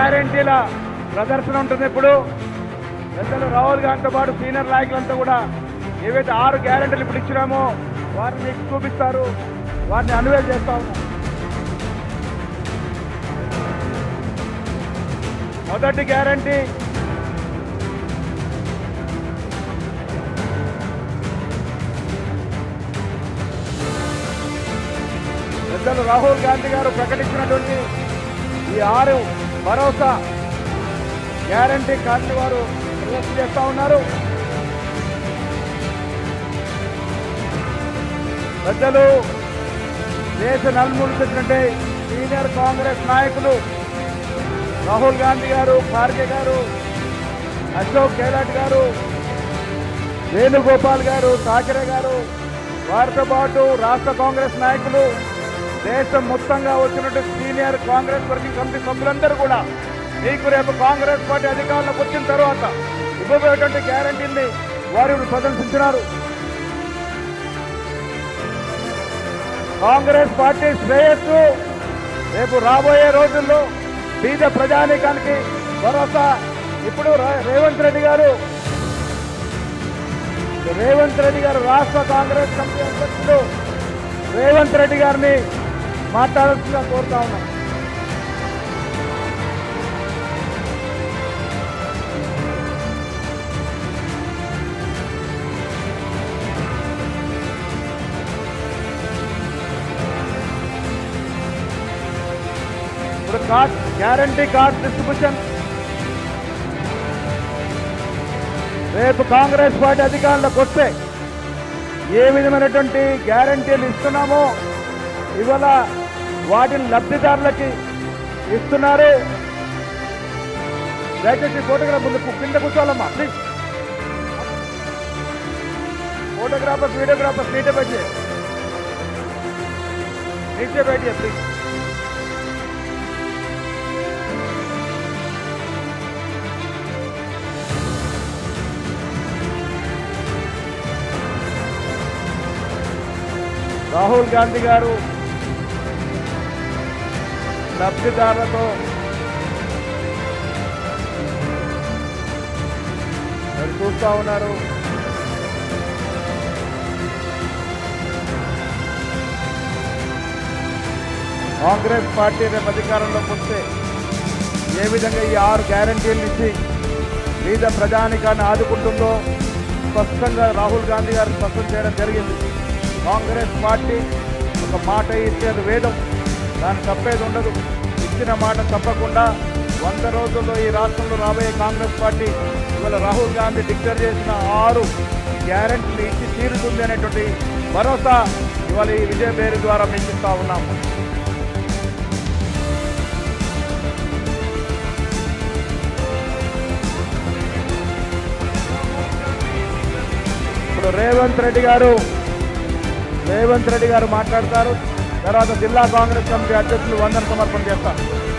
గ్యారంటీల ప్రదర్శన ఉంటుంది ఇప్పుడు పెద్దలు రాహుల్ గాంధీతో పాటు సీనియర్ నాయకులంతా కూడా ఏవైతే ఆరు గ్యారంటీలు ఇప్పుడు ఇచ్చినామో వారిని మీకు చూపిస్తారు వారిని అనువేలు చేస్తా ఉన్నాం మొదటి గ్యారంటీ పెద్దలు రాహుల్ గాంధీ గారు ప్రకటించినటువంటి ఈ ఆరు భరోసా గ్యారంటీ కార్డు వారు ప్రదర్శన చేస్తా ఉన్నారు పెద్దలు దేశ నలుమూలు తెచ్చినట్టే సీనియర్ కాంగ్రెస్ నాయకులు రాహుల్ గాంధీ గారు ఖార్గే గారు అశోక్ గెహ్లాట్ గారు వేణుగోపాల్ గారు ఠాకరే గారు వారితో పాటు రాష్ట్ర కాంగ్రెస్ నాయకులు దేశం మొత్తంగా వచ్చినట్టు సీనియర్ కాంగ్రెస్ వర్కింగ్ కమిటీ సభ్యులందరూ కూడా మీకు రేపు కాంగ్రెస్ పార్టీ అధికారంలోకి వచ్చిన తర్వాత ఇవ్వబోయేటువంటి గ్యారంటీని వారు ప్రదర్శించినారు కాంగ్రెస్ పార్టీ శ్రేయస్సు రేపు రాబోయే రోజుల్లో బీద ప్రజానీకానికి భరోసా ఇప్పుడు రే- రేవంత్ రెడ్డి గారు రేవంత్ రెడ్డి గారు రాష్ట్ర కాంగ్రెస్ కమిటీ అధ్యక్షుడు రేవంత్ రెడ్డి గారిని మాట్లాడాల్సిందిగా కోరుతా ఉన్నాం ఇప్పుడు కార్డ్ గ్యారంటీ కార్డ్ డిస్ట్రిబ్యూషన్ రేపు కాంగ్రెస్ పార్టీ అధికారంలోకి వస్తే ఏ విధమైనటువంటి గ్యారంటీలు ఇస్తున్నామో ఇవాళ వాటిని లబ్ధిదారులకి ఇస్తున్నారు దయచేసి ఫోటోగ్రాఫ్ ముందు కు- కింద కూర్చోవాలమ్మా ప్లీజ్ ఫోటోగ్రాఫర్స్ వీడియోగ్రాఫర్స్ నీటే बैठिए नीचे बैठिए प्लीज రాహుల్ గాంధీ గారు లబ్ధిదారులతో మరి చూస్తా ఉన్నారు కాంగ్రెస్ పార్టీ రేపు అధికారంలోకి వస్తే ఏ విధంగా ఈ ఆరు గ్యారంటీలు ఇచ్చి మీద ప్రజానికాన్ని ఆదుకుంటుందో స్పష్టంగా రాహుల్ గాంధీ గారు స్పష్టం చేయడం జరిగింది కాంగ్రెస్ పార్టీ ఒక మాట ఇచ్చేది వేదం దాన్ని తప్పేది ఉండదు ఇచ్చిన మాట తప్పకుండా వంద రోజుల్లో ఈ రాష్ట్రంలో రాబోయే కాంగ్రెస్ పార్టీ ఇవాళ రాహుల్ గాంధీ డిక్లేర్ చేసిన ఆరు గ్యారెంటీలు ఇచ్చి తీరుతుంది అనేటువంటి భరోసా ఇవాళ ఈ విజయ పేరు ద్వారా మీకు ఇస్తా ఉన్నాము ఇప్పుడు రేవంత్ రెడ్డి గారు రేవంత్ రెడ్డి గారు మాట్లాడతారు తర్వాత జిల్లా కాంగ్రెస్ కమిటీ అధ్యక్షులు వందన సమర్పణ చేస్తారు